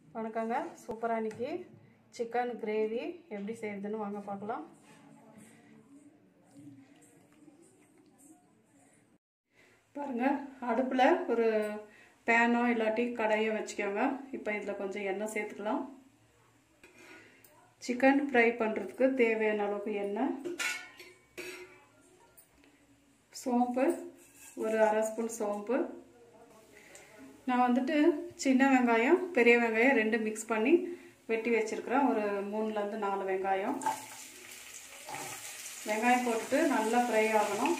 வணக்கங்க சூப்பராக இன்னைக்கு சிக்கன் கிரேவி எப்படி செய்யறதுன்னு வாங்க பார்க்கலாம் பாருங்க அடுப்பில் ஒரு பேனோ இல்லாட்டி கடையோ வச்சுக்கோங்க இப்போ இதில் கொஞ்சம் எண்ணெய் சேர்த்துக்கலாம் சிக்கன் ஃப்ரை பண்ணுறதுக்கு தேவையான அளவுக்கு எண்ணெய் சோம்பு ஒரு அரை ஸ்பூன் சோம்பு நான் வந்துட்டு சின்ன வெங்காயம் பெரிய வெங்காயம் ரெண்டு மிக்ஸ் பண்ணி வெட்டி வச்சுருக்கிறேன் ஒரு மூணுலேருந்து நாலு வெங்காயம் வெங்காயம் போட்டுட்டு நல்லா ஃப்ரை ஆகணும்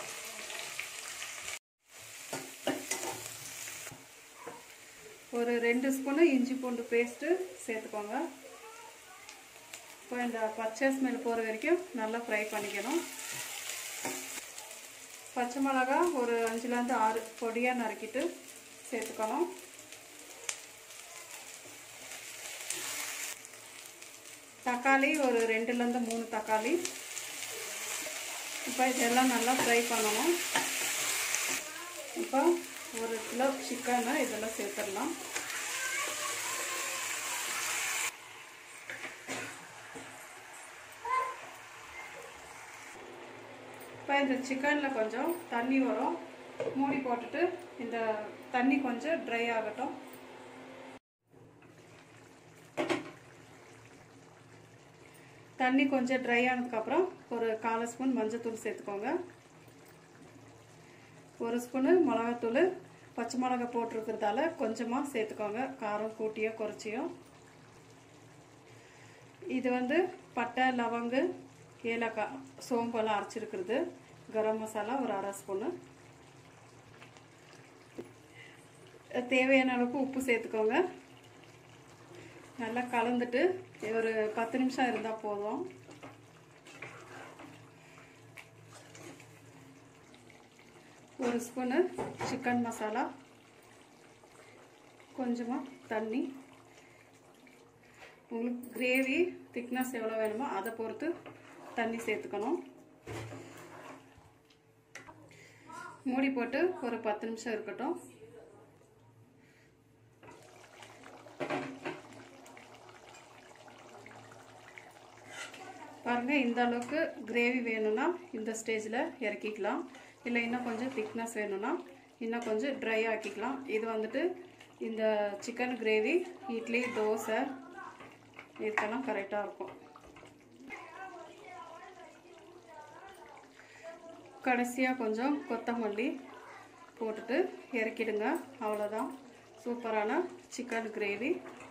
ஒரு ரெண்டு ஸ்பூனு இஞ்சி பூண்டு பேஸ்ட்டு சேர்த்துக்கோங்க இப்போ இந்த பச்சை ஸ்மெல் போகிற வரைக்கும் நல்லா ஃப்ரை பண்ணிக்கணும் பச்சை மிளகா ஒரு அஞ்சுலேருந்து ஆறு பொடியாக நறுக்கிட்டு சேர்த்துக்கணும் தக்காளி ஒரு ரெண்டுலேருந்து மூணு தக்காளி இப்போ இதெல்லாம் நல்லா ஃப்ரை பண்ணணும் இப்போ ஒரு கிலோ சிக்கனை இதெல்லாம் சேர்த்துடலாம் இப்போ இந்த சிக்கனில் கொஞ்சம் தண்ணி வரும் மூடி போட்டுட்டு இந்த தண்ணி கொஞ்சம் ட்ரை ஆகட்டும் தண்ணி கொஞ்சம் ட்ரை ஆனதுக்கப்புறம் ஒரு கால் ஸ்பூன் மஞ்சத்தூள் சேர்த்துக்கோங்க ஒரு ஸ்பூனு மிளகாத்தூள் பச்சை மிளகா போட்டிருக்கிறதால கொஞ்சமாக சேர்த்துக்கோங்க காரம் கூட்டியோ குறைச்சியோ இது வந்து பட்டை லவங்கு ஏலக்காய் சோம்பெல்லாம் அரைச்சிருக்கிறது கரம் மசாலா ஒரு அரை ஸ்பூனு தேவையான அளவுக்கு உப்பு சேர்த்துக்கோங்க நல்லா கலந்துட்டு ஒரு பத்து நிமிஷம் இருந்தால் போதும் ஒரு ஸ்பூனு சிக்கன் மசாலா கொஞ்சமாக தண்ணி உங்களுக்கு கிரேவி திக்னஸ் எவ்வளோ வேணுமோ அதை பொறுத்து தண்ணி சேர்த்துக்கணும் மூடி போட்டு ஒரு பத்து நிமிஷம் இருக்கட்டும் பாருங்கள் இந்த அளவுக்கு கிரேவி வேணும்னா இந்த ஸ்டேஜில் இறக்கிக்கலாம் இல்லை இன்னும் கொஞ்சம் திக்னஸ் வேணும்னா இன்னும் கொஞ்சம் ட்ரை ஆக்கிக்கலாம் இது வந்துட்டு இந்த சிக்கன் கிரேவி இட்லி தோசை இதுக்கெல்லாம் கரெக்டாக இருக்கும் கடைசியாக கொஞ்சம் கொத்தமல்லி போட்டுட்டு இறக்கிடுங்க அவ்வளோதான் சூப்பரான சிக்கன் கிரேவி